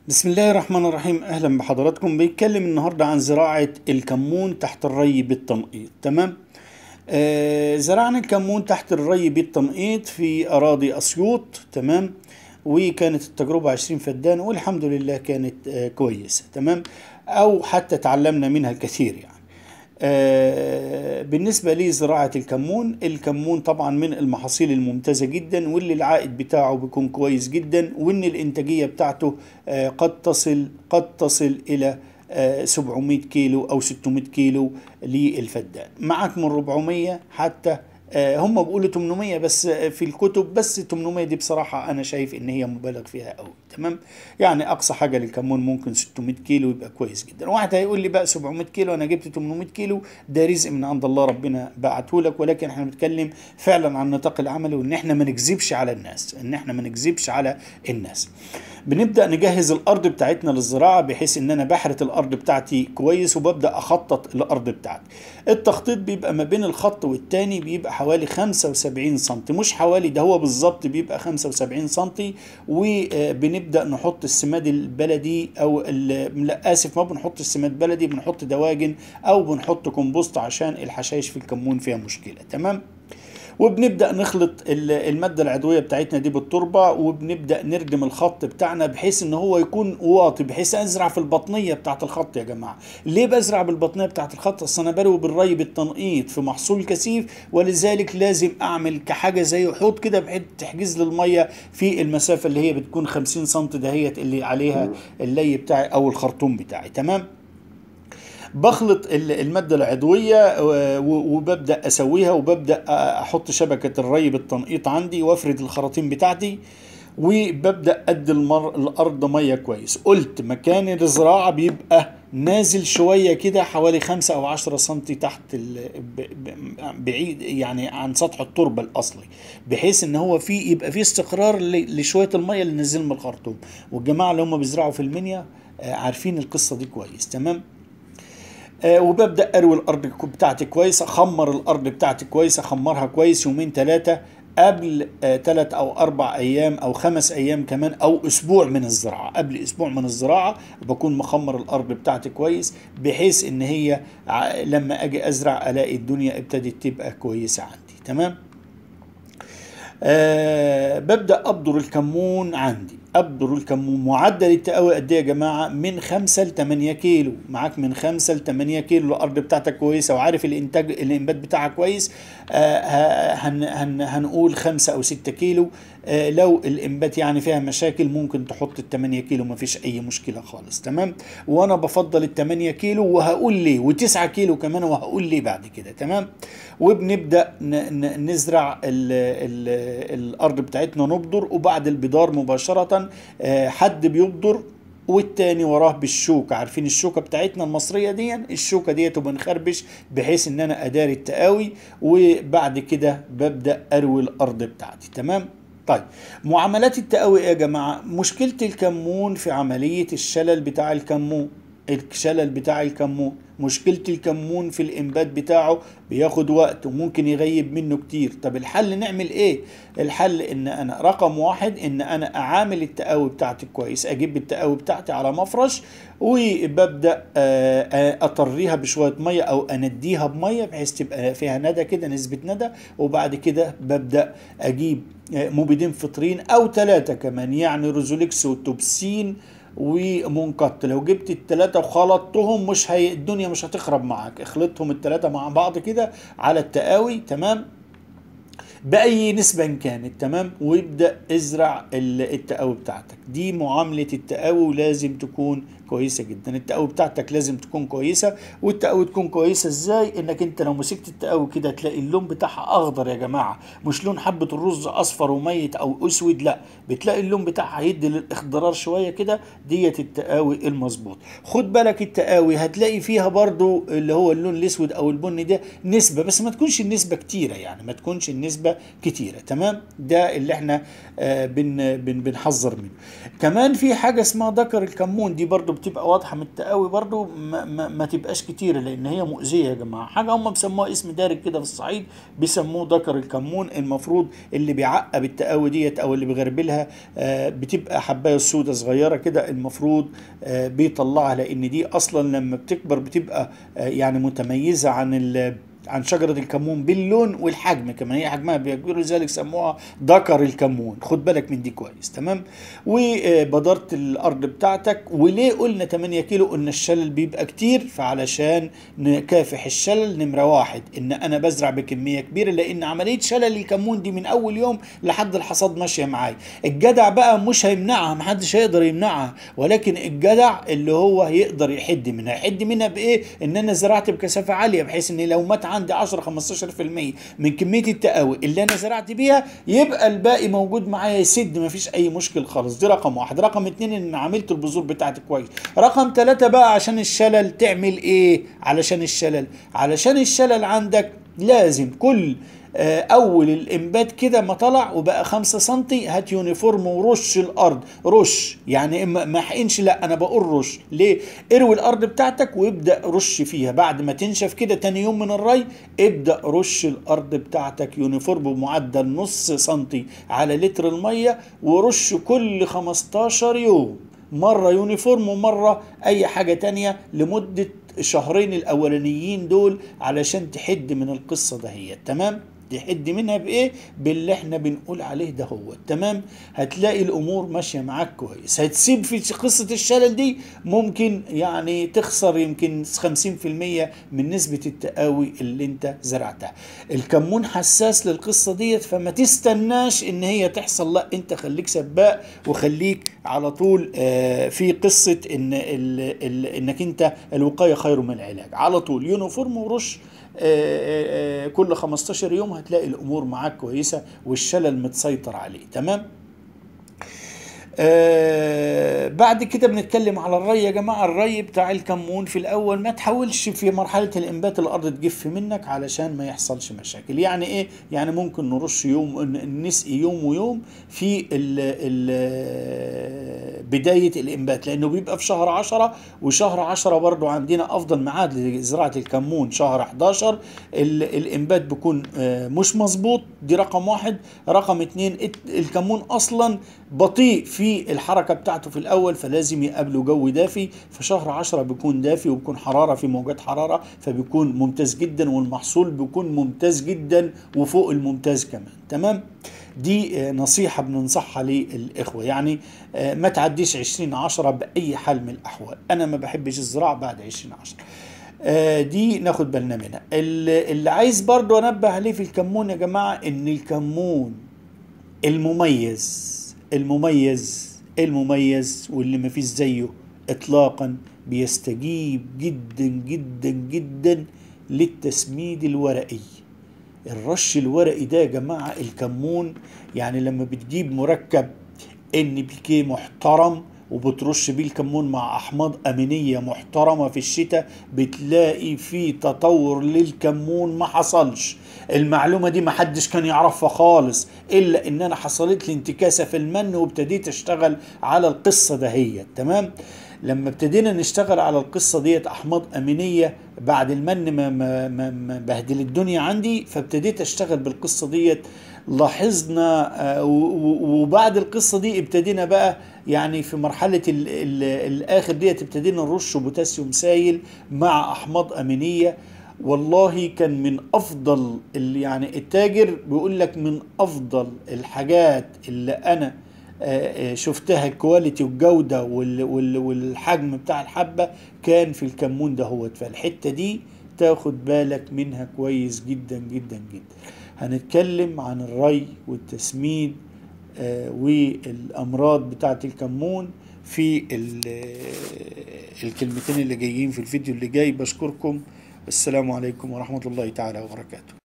بسم الله الرحمن الرحيم اهلا بحضراتكم بيتكلم النهارده عن زراعه الكمون تحت الري بالتنقيط تمام آه زرعنا الكمون تحت الري بالتنقيط في اراضي اسيوط تمام وكانت التجربه 20 فدان والحمد لله كانت آه كويسه تمام او حتى تعلمنا منها الكثير يعني آه، بالنسبة لزراعة الكمون الكمون طبعا من المحاصيل الممتازة جدا واللي العائد بتاعه بيكون كويس جدا وان الانتاجية بتاعته آه، قد تصل قد تصل الى آه، 700 كيلو او 600 كيلو للفدان معك من 400 حتى آه، هم بيقولوا 800 بس آه، في الكتب بس 800 دي بصراحة أنا شايف إن هي مبالغ فيها قوي تمام يعني أقصى حاجة للكمون ممكن 600 كيلو يبقى كويس جدا واحد هيقول لي بقى 700 كيلو أنا جبت 800 كيلو ده رزق من عند الله ربنا بعته لك ولكن احنا بنتكلم فعلا عن نطاق العمل وإن احنا ما نكذبش على الناس إن احنا ما نكذبش على الناس بنبدا نجهز الارض بتاعتنا للزراعه بحيث ان انا بحرث الارض بتاعتي كويس وببدا اخطط الارض بتاعتي التخطيط بيبقى ما بين الخط والتاني بيبقى حوالي 75 سم مش حوالي ده هو بالظبط بيبقى 75 سم وبنبدا نحط السماد البلدي او ال- لا اسف ما بنحط السماد بلدي بنحط دواجن او بنحط كومبوست عشان الحشائش في الكمون فيها مشكله تمام وبنبدا نخلط ال- الماده العضويه بتاعتنا دي بالتربه وبنبدا نردم الخط بتاعنا بحيث ان هو يكون واطي بحيث ازرع في البطنيه بتاعت الخط يا جماعه ليه بزرع بالبطنيه بتاعت الخط اصل انا بروي بالري بالتنقيط في محصول كثيف ولذلك لازم اعمل كحاجه زي حوض كده بحيث تحجز لي الميه في المسافه اللي هي بتكون 50 سم دهيت اللي عليها اللي بتاعي او الخرطوم بتاعي تمام بخلط ال- المادة العضوية و- و- وببدأ أسويها وببدأ أحط شبكة الري بالتنقيط عندي وأفرد الخراطيم بتاعتي وببدأ أدي المر... الأرض مية كويس قلت مكان الزراعة بيبقى نازل شوية كده حوالي خمسة أو عشرة سنتي تحت ال... ب... ب... بعيد يعني عن سطح التربة الأصلي بحيث إن هو في يبقى في استقرار ل... لشوية المية اللي نزل من الخرطوم والجماعة اللي هم بيزرعوا في المنيا آه، عارفين القصة دي كويس تمام آه، وببدا اروي الارض بتاعتي كويس اخمر الارض بتاعتي كويس اخمرها كويس يومين ثلاثه قبل ثلاث او اربع ايام او خمس ايام كمان او اسبوع من الزراعه قبل اسبوع من الزراعه بكون مخمر الارض بتاعتي كويس بحيث ان هي ع- لما اجي ازرع الاقي الدنيا ابتدت تبقى كويسه عندي تمام آه ببدا ابذر الكمون عندي ابذر الكمون معدل التقوي قد ايه يا جماعه من 5 ل 8 كيلو معاك من 5 ل 8 كيلو الارض بتاعتك كويسه وعارف الانتاج الانبات بتاعها كويس آه ه- هن هن هنقول 5 او 6 كيلو آه لو الانبات يعني فيها مشاكل ممكن تحط ال 8 كيلو ما فيش اي مشكله خالص تمام وانا بفضل ال 8 كيلو وهقول ليه و9 كيلو كمان وهقول ليه بعد كده تمام وبنبدا ن- ن- نزرع ال ال الارض بتاعتنا نبذر وبعد البذار مباشره آه، حد بيبذر والتاني وراه بالشوكة عارفين الشوكة بتاعتنا المصرية دي الشوكة ديت وبنخربش بحيث ان انا اداري التقاوي وبعد كده ببدأ اروي الارض بتاعتي تمام طيب معاملات التقاوي ايه يا جماعة مشكلة الكمون في عملية الشلل بتاع الكمون الشلل بتاع الكمون مشكلة الكمون في الإنبات بتاعه بياخد وقت وممكن يغيب منه كتير طب الحل نعمل إيه؟ الحل إن أنا رقم واحد إن أنا أعامل التقاوي بتاعتي كويس أجيب التقاوي بتاعتي على مفرش وببدأ آه، آه، أطريها بشوية مية أو أنديها بمية بحيث تبقى فيها ندى كده نسبة ندى وبعد كده ببدأ أجيب آه، مبيدين فطرين أو ثلاثة كمان يعني روزوليكس وتوبسين ومنقط لو جبت التلاتة وخلطتهم مش هي الدنيا مش هتخرب معاك اخلطهم التلاتة مع بعض كده على التقاوي تمام بأي نسبة إن كانت تمام ويبدأ ازرع ال- التقاوي بتاعتك دي معاملة التقاوي ولازم تكون كويسة جدا التقاوي بتاعتك لازم تكون كويسة والتقاوي تكون كويسة ازاي انك انت لو مسكت التقاوي كده تلاقي اللون بتاعها اخضر يا جماعة مش لون حبة الرز اصفر وميت او اسود لا بتلاقي اللون بتاعها هيدي للاخضرار شوية كده ديت التقاوي المظبوط خد بالك التقاوي هتلاقي فيها برضو اللي هو اللون الاسود او البني ده نسبة بس ما تكونش النسبة كتيرة يعني ما تكونش النسبة كتيرة تمام ده اللي احنا آه بن بن بنحذر منه كمان في حاجة اسمها ذكر الكمون دي برضو بتبقى واضحه من التقاوي برضو ما, ما, ما تبقاش كتيره لان هي مؤذيه يا جماعه حاجه هم بيسموها اسم دارج كده في الصعيد بيسموه ذكر الكمون المفروض اللي بيعقب التقاوي ديت او اللي بيغربلها آه بتبقى حبايه سودة صغيره كده المفروض آه بيطلعها لان دي اصلا لما بتكبر بتبقى آه يعني متميزه عن ال عن شجرة الكمون باللون والحجم كمان هي حجمها بيكبر لذلك سموها ذكر الكمون خد بالك من دي كويس تمام وبدرت الأرض بتاعتك وليه قلنا 8 كيلو قلنا الشلل بيبقى كتير فعلشان نكافح الشلل نمرة واحد إن أنا بزرع بكمية كبيرة لأن عملية شلل الكمون دي من أول يوم لحد الحصاد ماشية معايا الجدع بقى مش هيمنعها محدش هيقدر يمنعها ولكن الجدع اللي هو هيقدر يحد منها يحد منها بإيه إن أنا زرعت بكثافة عالية بحيث إن لو مات عندي 10 15% من كميه التقاوي اللي انا زرعت بيها يبقى الباقي موجود معايا يسد مفيش اي مشكل خالص دي رقم واحد رقم اتنين ان عملت البذور بتاعتي كويس رقم ثلاثة بقى عشان الشلل تعمل ايه علشان الشلل علشان الشلل عندك لازم كل اول الانبات كده ما طلع وبقى خمسة سنتي هات يونيفورم ورش الارض رش يعني ما حقنش لا انا بقول رش ليه اروي الارض بتاعتك وابدا رش فيها بعد ما تنشف كده تاني يوم من الري ابدا رش الارض بتاعتك يونيفورم بمعدل نص سنتي على لتر الميه ورش كل 15 يوم مرة يونيفورم ومرة أي حاجة تانية لمدة شهرين الأولانيين دول علشان تحد من القصة دهيت تمام؟ تحد منها بايه باللي احنا بنقول عليه ده هو تمام هتلاقي الامور ماشيه معاك كويس هتسيب في قصه الشلل دي ممكن يعني تخسر يمكن 50% من نسبه التقاوي اللي انت زرعتها الكمون حساس للقصه ديت فما تستناش ان هي تحصل لا انت خليك سباق وخليك على طول آه في قصه ان ال ال انك انت الوقايه خير من العلاج على طول يونيفورم ورش آه آه كل 15 يوم هتلاقي الامور معاك كويسه والشلل متسيطر عليه تمام آه بعد كده بنتكلم على الري يا جماعه الري بتاع الكمون في الاول ما تحاولش في مرحله الانبات الارض تجف منك علشان ما يحصلش مشاكل يعني ايه يعني ممكن نرش يوم نسقي يوم ويوم في ال ال بدايه الانبات لانه بيبقى في شهر 10 وشهر 10 برضو عندنا افضل ميعاد لزراعه الكمون شهر 11 الانبات بيكون مش مظبوط دي رقم واحد رقم اتنين الكمون اصلا بطيء في الحركه بتاعته في الاول فلازم يقابله جو دافي فشهر 10 بيكون دافي وبيكون حراره في موجات حراره فبيكون ممتاز جدا والمحصول بيكون ممتاز جدا وفوق الممتاز كمان تمام دي نصيحة بننصحها للإخوة يعني ما تعديش 20 10 بأي حال من الأحوال أنا ما بحبش الزراعة بعد 20 10 دي ناخد بالنا منها اللي عايز برضو أنبه عليه في الكمون يا جماعة إن الكمون المميز المميز المميز واللي ما فيش زيه اطلاقا بيستجيب جدا جدا جدا للتسميد الورقي الرش الورقي ده يا جماعه الكمون يعني لما بتجيب مركب ان بي كي محترم وبترش بيه الكمون مع احماض امينيه محترمه في الشتاء بتلاقي في تطور للكمون ما حصلش المعلومه دي ما حدش كان يعرفها خالص الا ان انا حصلت لي انتكاسه في المن وابتديت اشتغل على القصه دهيت تمام لما ابتدينا نشتغل على القصة ديت أحماض أمينية بعد المن ما, ما, ما, ما بهدل الدنيا عندي فابتديت أشتغل بالقصة ديت لاحظنا وبعد القصة دي ابتدينا بقى يعني في مرحلة ال ال الآخر ديت ابتدينا نرش بوتاسيوم سايل مع أحماض أمينية والله كان من افضل اللي يعني التاجر بيقول لك من افضل الحاجات اللي انا شفتها الكواليتي والجوده والحجم بتاع الحبه كان في الكمون دهوت فالحته دي تاخد بالك منها كويس جدا جدا جدا هنتكلم عن الري والتسميد والامراض بتاعه الكمون في الكلمتين اللي جايين في الفيديو اللي جاي بشكركم السلام عليكم ورحمه الله تعالى وبركاته